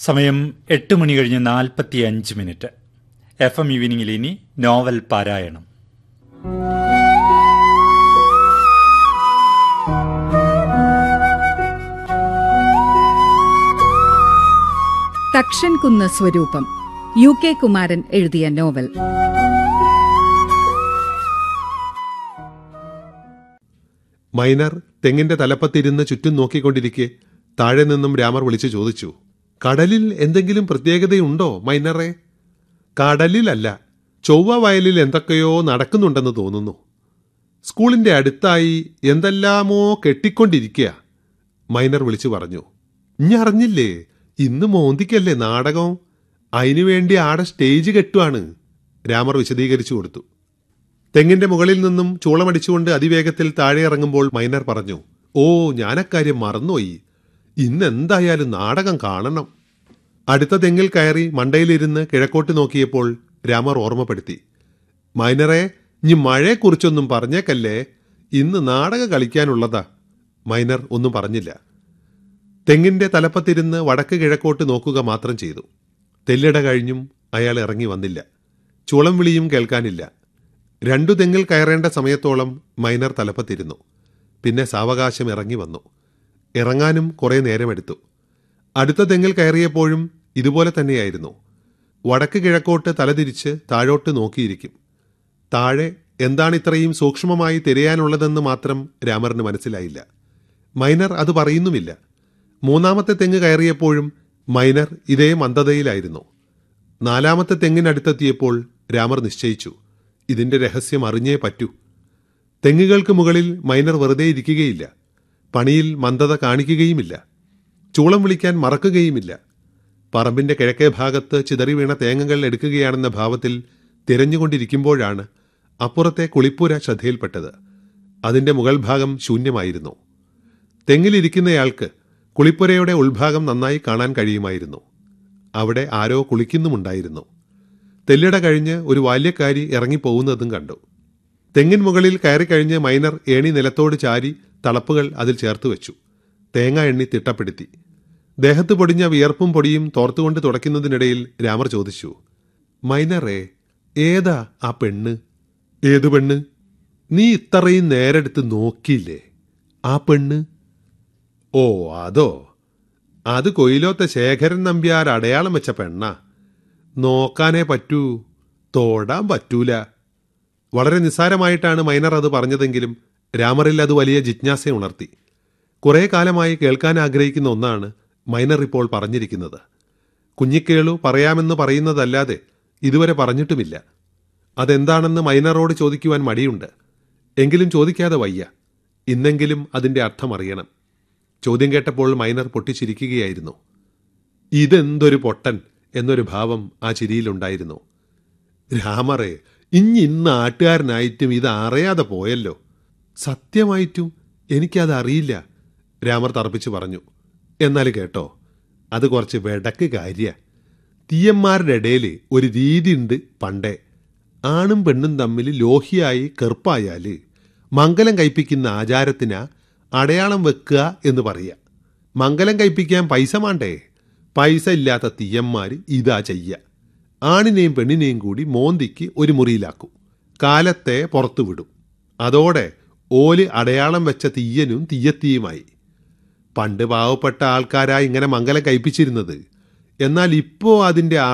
സമയം എട്ട് മണി കഴിഞ്ഞ് നാൽപ്പത്തി അഞ്ച് മിനിറ്റ് എഫ് എം ഈവനിങ്ങിൽ ഇനി നോവൽ പാരായണം തക്ഷൻ കുന്ന് സ്വരൂപം യു കെ കുമാരൻ എഴുതിയ നോവൽ മൈനർ തെങ്ങിന്റെ തലപ്പത്തിരുന്ന് ചുറ്റും നോക്കിക്കൊണ്ടിരിക്കെ താഴെ നിന്നും രാമർ വിളിച്ചു ചോദിച്ചു കടലിൽ എന്തെങ്കിലും പ്രത്യേകതയുണ്ടോ മൈനറെ കടലിലല്ല ചൊവ്വ വയലിൽ എന്തൊക്കെയോ നടക്കുന്നുണ്ടെന്ന് തോന്നുന്നു സ്കൂളിന്റെ അടുത്തായി എന്തെല്ലാമോ കെട്ടിക്കൊണ്ടിരിക്കുക മൈനർ വിളിച്ചു പറഞ്ഞു ഇഞ്ഞറിഞ്ഞില്ലേ ഇന്ന് മോന്തിക്കല്ലേ നാടകം അതിനുവേണ്ടി ആടെ സ്റ്റേജ് കെട്ടുവാണ് രാമർ വിശദീകരിച്ചു കൊടുത്തു തെങ്ങിന്റെ മുകളിൽ നിന്നും ചൂളമടിച്ചുകൊണ്ട് അതിവേഗത്തിൽ താഴെ ഇറങ്ങുമ്പോൾ മൈനർ പറഞ്ഞു ഓ ഞാനക്കാര്യം മറന്നുപോയി ഇന്ന് എന്തായാലും നാടകം കാണണം അടുത്ത തെങ്ങിൽ കയറി മണ്ടയിലിരുന്ന് കിഴക്കോട്ട് നോക്കിയപ്പോൾ രാമർ ഓർമ്മപ്പെടുത്തി മൈനറെ ഇനി മഴയെക്കുറിച്ചൊന്നും പറഞ്ഞേക്കല്ലേ ഇന്ന് നാടകം കളിക്കാനുള്ളതാ മൈനർ ഒന്നും പറഞ്ഞില്ല തെങ്ങിന്റെ തലപ്പത്തിരുന്ന് വടക്ക് കിഴക്കോട്ട് നോക്കുക മാത്രം ചെയ്തു തെല്ലിട കഴിഞ്ഞും അയാൾ ഇറങ്ങി വന്നില്ല ചുളം വിളിയും കേൾക്കാനില്ല രണ്ടു തെങ്ങിൽ കയറേണ്ട സമയത്തോളം മൈനർ തലപ്പത്തിരുന്നു പിന്നെ സാവകാശം ഇറങ്ങി വന്നു ഇറങ്ങാനും കുറേ നേരമെടുത്തു അടുത്ത തെങ്ങിൽ കയറിയപ്പോഴും ഇതുപോലെ തന്നെയായിരുന്നു വടക്ക് കിഴക്കോട്ട് തലതിരിച്ച് താഴോട്ട് നോക്കിയിരിക്കും താഴെ എന്താണ് ഇത്രയും സൂക്ഷ്മമായി തിരയാനുള്ളതെന്ന് മാത്രം രാമറിന് മനസ്സിലായില്ല മൈനർ അത് പറയുന്നുമില്ല മൂന്നാമത്തെ തെങ്ങ് കയറിയപ്പോഴും മൈനർ ഇതേ മന്ദതയിലായിരുന്നു നാലാമത്തെ തെങ്ങിനടുത്തെത്തിയപ്പോൾ രാമർ നിശ്ചയിച്ചു ഇതിന്റെ രഹസ്യം അറിഞ്ഞേ പറ്റൂ തെങ്ങുകൾക്ക് മുകളിൽ മൈനർ വെറുതെ ഇരിക്കുകയില്ല പണിയിൽ മന്ദത കാണിക്കുകയുമില്ല ചൂളം വിളിക്കാൻ മറക്കുകയുമില്ല പറമ്പിന്റെ കിഴക്കേ ഭാഗത്ത് ചിതറി വീണ തേങ്ങകൾ എടുക്കുകയാണെന്ന ഭാവത്തിൽ തിരഞ്ഞുകൊണ്ടിരിക്കുമ്പോഴാണ് അപ്പുറത്തെ കുളിപ്പുര ശ്രദ്ധയിൽപ്പെട്ടത് അതിന്റെ മുകൾ ഭാഗം ശൂന്യമായിരുന്നു തെങ്ങിലിരിക്കുന്നയാൾക്ക് കുളിപ്പുരയുടെ ഉൾഭാഗം നന്നായി കാണാൻ കഴിയുമായിരുന്നു അവിടെ ആരോ കുളിക്കുന്നുമുണ്ടായിരുന്നു തെല്ലിട കഴിഞ്ഞ് ഒരു ബാല്യക്കാരി ഇറങ്ങിപ്പോകുന്നതും കണ്ടു തെങ്ങിൻ മുകളിൽ കയറിക്കഴിഞ്ഞ് മൈനർ ഏണി നിലത്തോട് ചാരി തളപ്പുകൾ അതിൽ ചേർത്ത് വെച്ചു തേങ്ങ എണ്ണി തിട്ടപ്പെടുത്തി ദേഹത്ത് പൊടിഞ്ഞ വിയർപ്പും പൊടിയും തോർത്തുകൊണ്ട് തുടയ്ക്കുന്നതിനിടയിൽ രാമർ ചോദിച്ചു മൈനറേ ഏതാ ആ പെണ്ണ് ഏതു പെണ്ണ് നീ ഇത്രയും നേരെടുത്ത് നോക്കിയില്ലേ ആ പെണ്ണ് ഓ അതോ അത് കൊയിലോത്തെ ശേഖരൻ നമ്പ്യാർ അടയാളം വെച്ച പെണ്ണാ നോക്കാനേ പറ്റൂ തൊടാൻ പറ്റൂല വളരെ നിസ്സാരമായിട്ടാണ് മൈനർ അത് പറഞ്ഞതെങ്കിലും രാമറിൽ അത് വലിയ ജിജ്ഞാസ ഉണർത്തി കുറേ കാലമായി കേൾക്കാൻ ആഗ്രഹിക്കുന്ന ഒന്നാണ് മൈനർ ഇപ്പോൾ പറഞ്ഞിരിക്കുന്നത് കുഞ്ഞിക്കേളു പറയാമെന്ന് പറയുന്നതല്ലാതെ ഇതുവരെ പറഞ്ഞിട്ടുമില്ല അതെന്താണെന്ന് മൈനറോട് ചോദിക്കുവാൻ മടിയുണ്ട് എങ്കിലും ചോദിക്കാതെ വയ്യ ഇന്നെങ്കിലും അതിന്റെ അർത്ഥം അറിയണം ചോദ്യം കേട്ടപ്പോൾ മൈനർ പൊട്ടിച്ചിരിക്കുകയായിരുന്നു ഇതെന്തൊരു പൊട്ടൻ എന്നൊരു ഭാവം ആ ചിരിയിലുണ്ടായിരുന്നു രാമറെ ഇഞ്ഞി ഇന്ന് നാട്ടുകാരനായിട്ടും ഇത് അറിയാതെ പോയല്ലോ സത്യമായിട്ടും എനിക്കത് അറിയില്ല രാമർ തറപ്പിച്ചു പറഞ്ഞു എന്നാൽ കേട്ടോ അത് കുറച്ച് വെടക്ക് കാര്യ തീയന്മാരുടെ ഇടയിൽ ഒരു രീതിയുണ്ട് പണ്ടേ ആണും പെണ്ണും തമ്മിൽ ലോഹിയായി കെറുപ്പായാല് മംഗലം കയ്പിക്കുന്ന ആചാരത്തിനാ അടയാളം വെക്കുക എന്ന് പറയുക മംഗലം കയ്പിക്കാൻ പൈസ മാണ്ടേ പൈസ ഇല്ലാത്ത തീയന്മാര് ഇതാ ചെയ്യ ആണിനെയും പെണ്ണിനെയും കൂടി മോന്തിക്ക് ഒരു മുറിയിലാക്കും കാലത്തെ പുറത്തു വിടും അതോടെ ഓല് അടയാളം വെച്ച തീയനും തീയത്തിയുമായി പണ്ട് പാവപ്പെട്ട ആൾക്കാരാ ഇങ്ങനെ മംഗലം കയ്പിച്ചിരുന്നത് എന്നാൽ ഇപ്പോ അതിന്റെ